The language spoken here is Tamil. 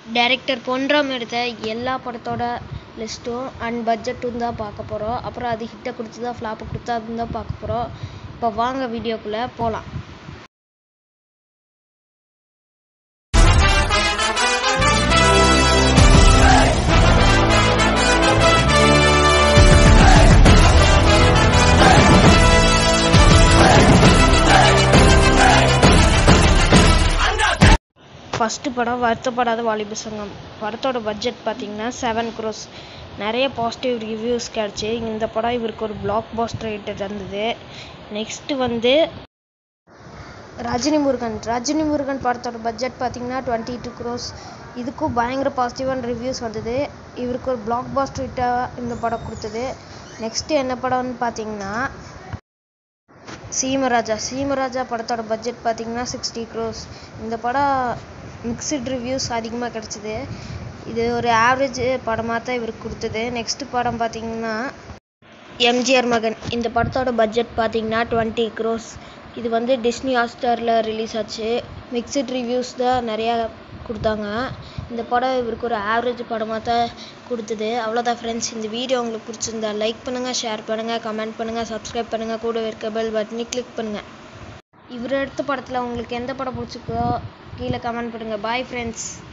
டைரக்டர் பொன்ராம் எடுத்த எல்லா படத்தோட லிஸ்ட்டும் அண்ட் பட்ஜெட்டும் தான் பார்க்க போகிறோம் அப்புறம் அது ஹிட்டை கொடுத்ததா ஃப்ளாப்பை கொடுத்தா அதுவும் தான் பார்க்க போகிறோம் இப்போ வாங்க வீடியோக்குள்ளே போகலாம் ஃபஸ்ட்டு படம் வருத்தப்படாத வாலிப சங்கம் படத்தோட பட்ஜெட் பார்த்தீங்கன்னா செவன் க்ரோஸ் நிறைய பாசிட்டிவ் ரிவ்யூஸ் கிடச்சி இந்த படம் இவருக்கு ஒரு பிளாக் பாஸ்டர் ஹிட் இருந்தது நெக்ஸ்ட்டு வந்து ரஜினி முருகன் ரஜினி முருகன் படத்தோட பட்ஜெட் பார்த்தீங்கன்னா டுவெண்ட்டி டூ க்ரோஸ் இதுக்கும் பயங்கர பாசிட்டிவான ரிவ்யூஸ் வந்தது இவருக்கு ஒரு பிளாக் பாஸ்டர் ஹிட்டாக இந்த படம் கொடுத்தது நெக்ஸ்ட்டு என்ன படம்னு பார்த்தீங்கன்னா சீமராஜா சீமராஜா படத்தோட பட்ஜெட் பார்த்தீங்கன்னா சிக்ஸ்டி க்ரோஸ் இந்த படம் மிக்சட் ரிவ்யூஸ் அதிகமாக கிடச்சிது இது ஒரு ஆவரேஜ் படமாக தான் இவருக்கு கொடுத்தது நெக்ஸ்ட் படம் பார்த்தீங்கன்னா எம்ஜிஆர் மகன் இந்த படத்தோட பட்ஜெட் பார்த்தீங்கன்னா டுவெண்ட்டி க்ரோஸ் இது வந்து டிஸ்னி ஹாட்ஸ்டாரில் ரிலீஸ் ஆச்சு மிக்சட் ரிவ்யூஸ் தான் நிறையா கொடுத்தாங்க இந்த படம் இவருக்கு ஒரு ஆவரேஜ் படமாக தான் கொடுத்தது அவ்வளோதான் ஃப்ரெண்ட்ஸ் இந்த வீடியோ உங்களுக்கு பிடிச்சிருந்தா லைக் பண்ணுங்கள் ஷேர் பண்ணுங்கள் கமெண்ட் பண்ணுங்கள் சப்ஸ்கிரைப் பண்ணுங்கள் கூட இருக்க பெல் பட்டனி கிளிக் பண்ணுங்கள் இவர் எடுத்த படத்தில் உங்களுக்கு எந்த படம் பிடிச்சிருக்கோ கீழே கமெண்ட் பண்ணுங்கள் பாய் ஃப்ரெண்ட்ஸ்